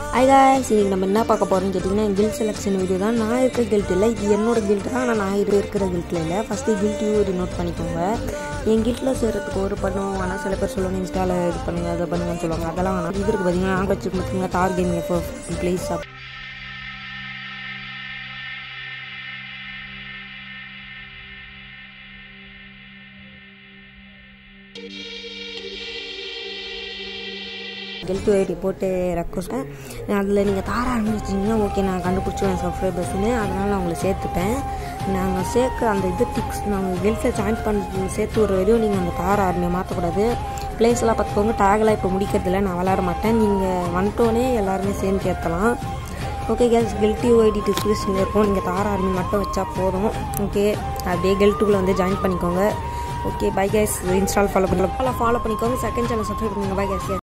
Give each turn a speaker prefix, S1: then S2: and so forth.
S1: ஐ guys இன்னைக்கு நம்ம என்ன பார்க்க போகிறோம்னு கேட்டிங்கன்னா கில்ட் செலெக்ஷன் வீடியோ தான் நான் இருக்கிற கில்ட் இல்லை இது என்னோட கில்ட் தான் ஆனால் நான் இது இருக்கிற கில்ட்டில் இல்லை ஃபஸ்ட்டு கில்ட் வியூ நோட் பண்ணிக்கோங்க என் கில்ட்டில் சேர்கிறதுக்கு ஒரு பண்ணுவோம் ஆனால் சில பேர் சொல்லுவாங்க இன்ஸ்டாவில் இது பண்ணுங்க அதை பண்ணுங்கன்னு சொல்லுவாங்க அதெல்லாம் வேணாம் இது இருக்குது பார்த்தீங்கன்னா நாங்கள் வச்சுருக்க பார்த்தீங்கன்னா தார் கேமிங் எஃபோ ப்ளீஸ் அப் கெல்ட்டு ஐடி போட்டு ரெக்வஸ்ட் அதில் நீங்கள் தார ஆரம்பிச்சிங்கன்னா ஓகே நான் கண்டுபிடிச்சிடுவேன் சப்ஸ்கிரைபர்ஸ்னு அதனால் நான் உங்களை சேர்த்துப்பேன் நாங்கள் சேர்க்க அந்த இது டிக்ஸ் நாங்கள் கெல்ட்டில் ஜாயின் பண்ணி சேர்த்து ஒரு வரையும் நீங்கள் அந்த தார ஆர்மியை மாற்றக்கூடாது பிளேஸ்லாம் பார்த்துக்கோங்க டேக்லாம் இப்போ முடிக்கிறதில்ல நான் விளாட மாட்டேன் நீங்கள் வந்துட்டோன்னே எல்லாருமே சேர்ந்து ஏற்றலாம் ஓகே கேஸ் கெல்ட்டி ஓய்டி டிஸ்கிரிப்ஷனில் இருக்கும் நீங்கள் தார ஆர்மி மட்டும் வச்சா போதும் ஓகே அப்படியே கெல்ட்டுக்குள்ளே வந்து ஜாயின் பண்ணிக்கோங்க okay bye guys install follow பண்ணலாம் ஃபாலோ பண்ணிக்கோங்க செகண்ட் சேனல் சப்ஸ்கிரைப் பண்ணுங்கள் பை கேஸ்